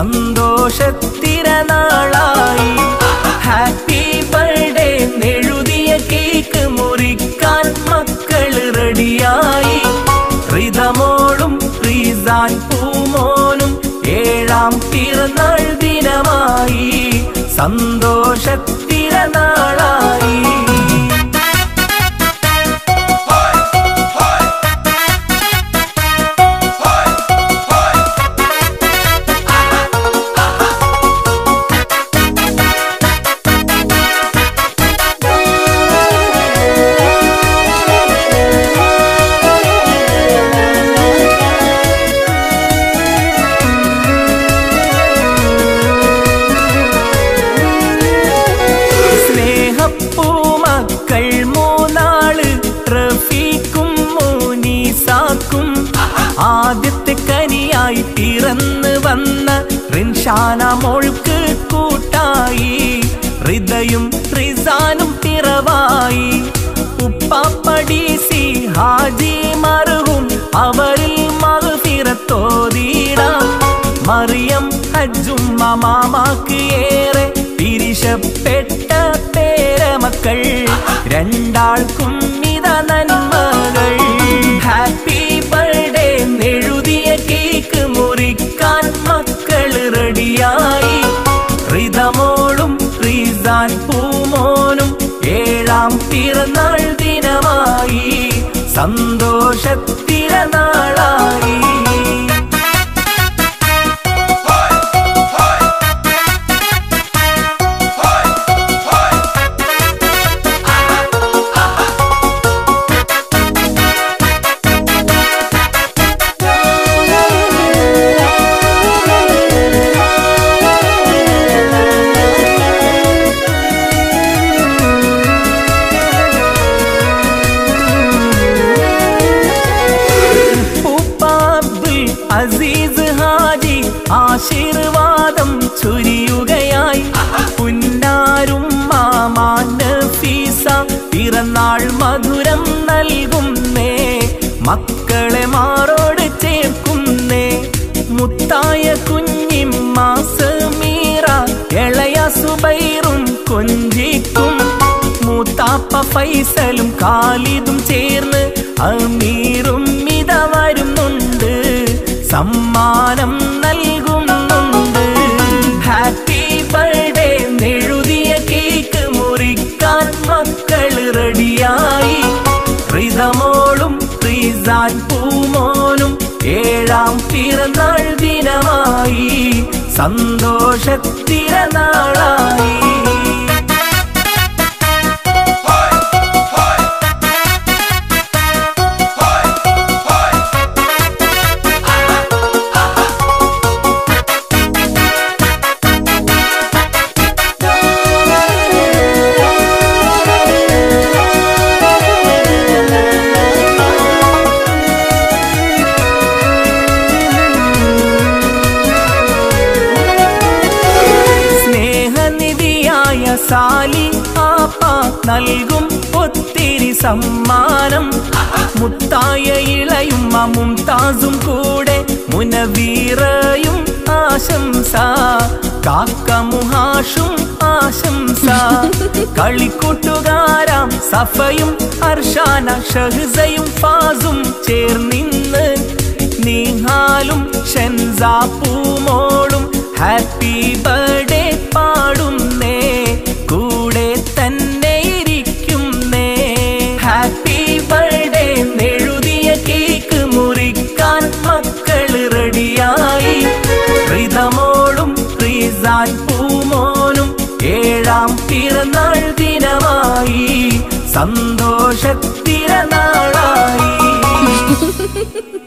സന്തോഷത്തിരനാളായി happy birthday എഴുതിയ cake മുറിക്കാൻ മക്കള് റെഡിയായി റിതമോളും റീസാൻ പൂമോനും ഏഴാം പിറന്നാൾ ദിനമായി സന്തോഷത്തിരനാളായി സ്നേഹപ്പൂമക്കൾ മൂന്നാള് റഫീഖും മോനീസാക്കും ആദ്യത്തെ കനിയായി പിറന്ന് വന്ന റിൻഷാന മോൾക്ക് കൂട്ടായി ഹൃദയും റിസാനും പിറവായി ഉപ്പാപ്പടീസി ഹാജി മറുവും അവരിൽ മറുപിറത്തോതിയിടാം മറിയം ഹജ്ജും മാമാക്ക് ഏറെ പിരിശപ്പെട്ട പേരമക്കൾ രണ്ടാൾക്കും ഇത നന്മകൾ ഹാപ്പി ബർത്ത്ഡേ എഴുതിയ കേക്ക് മുറിക്കാൻ മക്കൾ റെഡിയായി റിതമോളും റീസാൻ പൂമോനും ഏഴാം പിറന്നാൾ ദിനമായി സന്തോഷത്തിരനാളായി ഉപ്പാബ്ദുൽ അസീസ് ഹാജി ആശീർവാദം ചൊരിയുകയായി പുന്നാരും മാമാൻ നഫീസ പിറന്നാൾ മധുരം നൽകുന്നേ മക്കളെ മാറോട് ചേർക്കുന്നേ മുത്തായ കുഞ്ഞിമ്മ സമീറ ഇളയ സുബൈറും കൊഞ്ചിക്കും മൂത്താപ്പ ഫൈസലും കാലിദും ചേർന്ന് അമീറും ഇത വരുന്നുണ്ട് സമ്മാനം നൽകുന്നുണ്ട് ഹാപ്പി ബർത്ത്ഡേ എഴുതിയ കേക്ക് മുറിക്കാൻ മക്കൾ റെഡിയായി റിതമോളും റീസാൻ പൂമോനും ഏഴാം പിറന്നാൾ ദിനമായി സന്തോഷത്തിരനാളായി സ്നേഹനിധിയായ സാലി ആപ്പ നൽകും ഒത്തിരി സമ്മാനം മുത്തായ ഇളയും മുംതാസും കൂടെ മുനവീറയും ആശംസ കാക്ക മുഹാഷും ആശംസ കളിക്കൂട്ടുകാരാം സഫയും അർഷാന ഷഹ്സയും ഫാസും ചേർന്നിന്ന് നീഹാലും ഷെൻസ പൂമോളും ഹാപ്പി ബർത്ത്ഡേ പാടുന്നേ കൂടെ തന്നെ ഇരിക്കുന്നേ ഹാപ്പി ബർത്ത്ഡേ എഴുതിയ കേക്ക് മുറിക്കാൻ മക്കൾ റെഡിയായി റിതമോളും റീസാൻ പൂമോനും ഏഴാം പിറന്നാൾ ദിനമായി സന്തോഷത്തിരനാളായി